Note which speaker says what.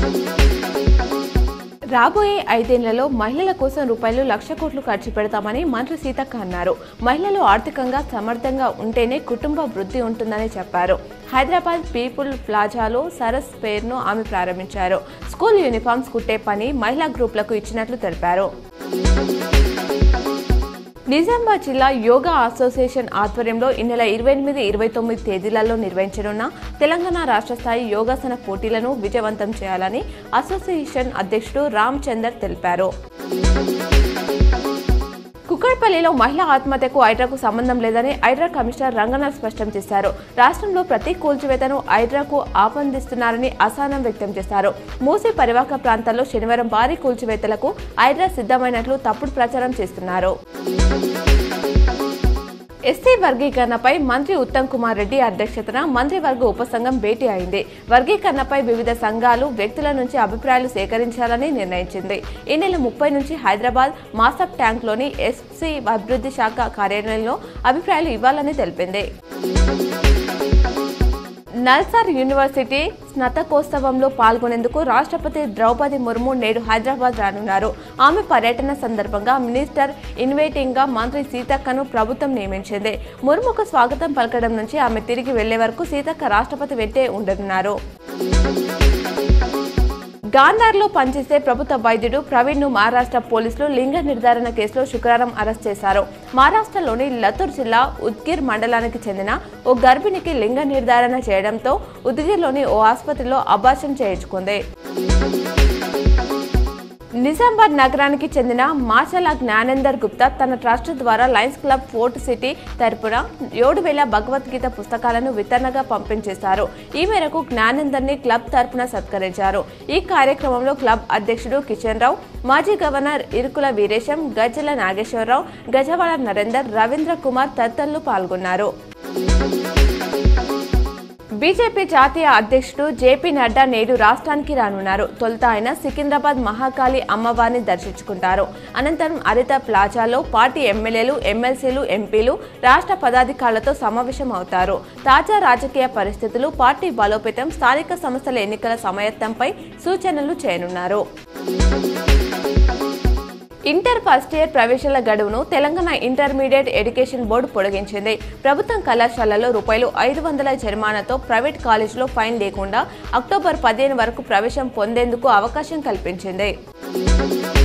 Speaker 1: రాబోయే ఐదేళ్లలో మహిళల కోసం రూపాయలు లక్ష కోట్లు ఖర్చు పెడతామని మంత్రి సీతక్క అన్నారు మహిళలు ఆర్థికంగా సమర్థంగా ఉంటేనే కుటుంబ వృద్ధి ఉంటుందని చెప్పారు హైదరాబాద్ పీపుల్ ప్లాజాలో సరస్ ఫేర్ను ఆమె ప్రారంభించారు స్కూల్ యూనిఫామ్స్ కుట్టే పని మహిళా గ్రూపులకు ఇచ్చినట్లు తెలిపారు నిజామాబాద్ జిల్లా యోగా అసోసియేషన్ ఆధ్వర్యంలో ఈ నెల ఇరవై ఎనిమిది ఇరవై తొమ్మిది తేదీలలో నిర్వహించనున్న తెలంగాణ రాష్ట్ర స్థాయి యోగాసన పోటీలను విజయవంతం చేయాలని అసోసియేషన్ అధ్యక్షుడు రామ్ చందర్ తెలిపారు కుక్కడపల్లిలో మహిళా ఆత్మహత్యకు ఐడ్రాకు సంబంధం లేదని ఐడ్రా కమిషనర్ రంగనాథ్ స్పష్టం చేశారు రాష్ట్రంలో ప్రతి కూల్చివేతను ఐడ్రాకు ఆపందిస్తున్నారని అసహనం వ్యక్తం చేశారు మూసీ పరివాహక ప్రాంతాల్లో శనివారం భారీ కూల్చివేతలకు ఐడ్రా సిద్ధమైనట్లు తప్పుడు ప్రచారం చేస్తున్నారు ఎస్సీ వర్గీకరణపై మంత్రి ఉత్తమ్ కుమార్ రెడ్డి అధ్యక్షతన మంత్రివర్గ ఉపసంఘం భేటీ అయింది వర్గీకరణపై వివిధ సంఘాలు వ్యక్తుల నుంచి అభిప్రాయాలు సేకరించాలని నిర్ణయించింది ఈ నెల ముప్పై నుంచి హైదరాబాద్ మాసప్ ట్యాంక్లోని ఎస్సీ అభివృద్ధి శాఖ కార్యాలయంలో అభిప్రాయాలు ఇవ్వాలని తెలిపింది నల్సార్ యూనివర్సిటీ స్నాతకోత్సవంలో పాల్గొనేందుకు రాష్ట్రపతి ద్రౌపది ముర్ము నేడు హైదరాబాద్ రానున్నారు ఆమె పర్యటన సందర్భంగా మినిస్టర్ ఇన్వైటింగ్ గా మంత్రి సీతక్కను ప్రభుత్వం నియమించింది ముర్ముకు స్వాగతం పలకడం నుంచి ఆమె తిరిగి వెళ్లే వరకు సీతక్క రాష్ట్రపతి వెంటే ఉండనున్నారు గాంధార్లో పనిచేసే ప్రభుత్వ వైద్యుడు ప్రవీణ్ ను మహారాష్ట్ర పోలీసులు లింగ నిర్ధారణ కేసులో శుక్రవారం అరెస్ట్ చేశారు మహారాష్ట్రలోని లతూర్ జిల్లా ఉద్గిర్ మండలానికి చెందిన ఓ గర్భిణికి లింగ నిర్ధారణ చేయడంతో ఉద్గిర్లోని ఓ ఆసుపత్రిలో అబార్షన్ చేయించుకుంది నిజామాబాద్ నగరానికి చెందిన మాచల జ్ఞానేందర్ గుప్తా తన ట్రస్ట్ ద్వారా లయన్స్ క్లబ్ ఫోర్ట్ సిటీ తరపున ఏడు వేల భగవద్గీత పుస్తకాలను వితరణగా పంపించేశారు ఈ మేరకు జ్ఞానేందర్ని క్లబ్ తరపున సత్కరించారు ఈ కార్యక్రమంలో క్లబ్ అధ్యక్షుడు కిషన్ రావు మాజీ గవర్నర్ ఇరుకుల వీరేశం గజ్జల నాగేశ్వరరావు గజవాడ నరేందర్ రవీంద్ర కుమార్ తదితరులు పాల్గొన్నారు బీజేపీ జాతీయ అధ్యక్షుడు జేపీ నడ్డా నేడు రాష్ట్రానికి రానున్నారు తొలుత ఆయన సికింద్రాబాద్ మహాకాళి అమ్మవారిని దర్శించుకుంటారు అనంతరం హరిత ప్లాజాలో పార్టీ ఎమ్మెల్యేలు ఎమ్మెల్సీలు ఎంపీలు రాష్ట్ర పదాధికారులతో సమావేశం అవుతారు తాజా రాజకీయ పరిస్థితులు పార్టీ బలోపేతం స్థానిక సంస్థల ఎన్నికల సమాయత్తంపై సూచనలు చేయనున్నారు ఇంటర్ ఫస్ట్ ఇయర్ ప్రవేశాల గడువును తెలంగాణ ఇంటర్మీడియట్ ఎడ్యుకేషన్ బోర్డు పొడిగించింది ప్రభుత్వం కళాశాలలో రూపాయలు ఐదు వందల జరిమానాతో ప్రైవేట్ కాలేజీలో ఫైన్ లేకుండా అక్టోబర్ పదిహేను వరకు ప్రవేశం పొందేందుకు అవకాశం కల్పించింది